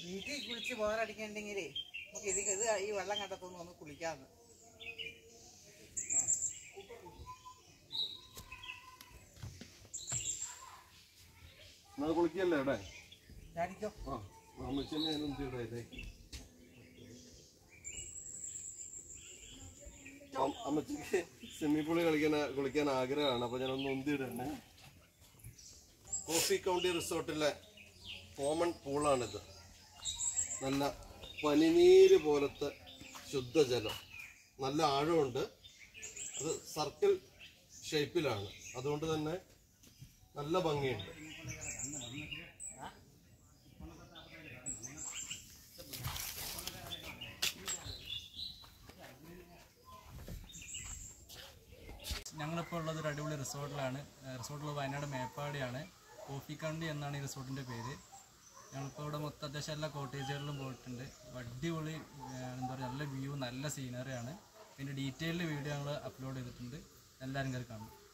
വീട്ടിൽ കുളിച്ച് ബോറടിക്കണ്ടെങ്കിലേ നമുക്ക് ഇത് ഇത് ഈ വെള്ളം കണ്ടത്തൊന്ന് ഒന്ന് കുളിക്കാന്ന് എന്നാ കുളിക്കല്ലേ ഇവിടെ ചാടിക്കോ ആ അമ്മച്ചനെ എന്തിടാ ഇതേ അം- അമ്മച്ചിക്ക് സ്വിമ്മിംഗ് പൂളിൽ കളിക്കാൻ കുളിക്കാൻ ആഗ്രഹമാണ് അപ്പൊ ഞാനൊന്ന് ഒന്തിടണേ കോഫി കൗണ്ടി റിസോർട്ടിലെ കോമൺ പൂളാണിത് നല്ല പനിനീര് പോലത്തെ ശുദ്ധജലം നല്ല ആഴമുണ്ട് അത് സർക്കിൾ ഷേപ്പിലാണ് അതുകൊണ്ട് തന്നെ നല്ല ഭംഗിയുണ്ട് ഞങ്ങളിപ്പോൾ ഉള്ളത് ഒരു അടിപൊളി റിസോർട്ടിലാണ് റിസോർട്ടുള്ളത് വയനാട് മേപ്പാടിയാണ് കോഫി കണ്ടി എന്നാണ് ഈ റിസോർട്ടിൻ്റെ പേര് ഞങ്ങളിപ്പോൾ ഇവിടെ മൊത്തം അത്യാവശ്യം എല്ലാ കോട്ടേജുകളിലും പോയിട്ടുണ്ട് അടിപൊളി ഏഹ്, എന്താ പറയുക നല്ല വ്യൂ നല്ല സീനറിയാണ് ഇതിൻ്റെ ഡീറ്റെയിൽഡ് വീഡിയോ ഞങ്ങൾ അപ്ലോഡ് ചെയ്തിട്ടുണ്ട് എല്ലാവരും കയറി കാണും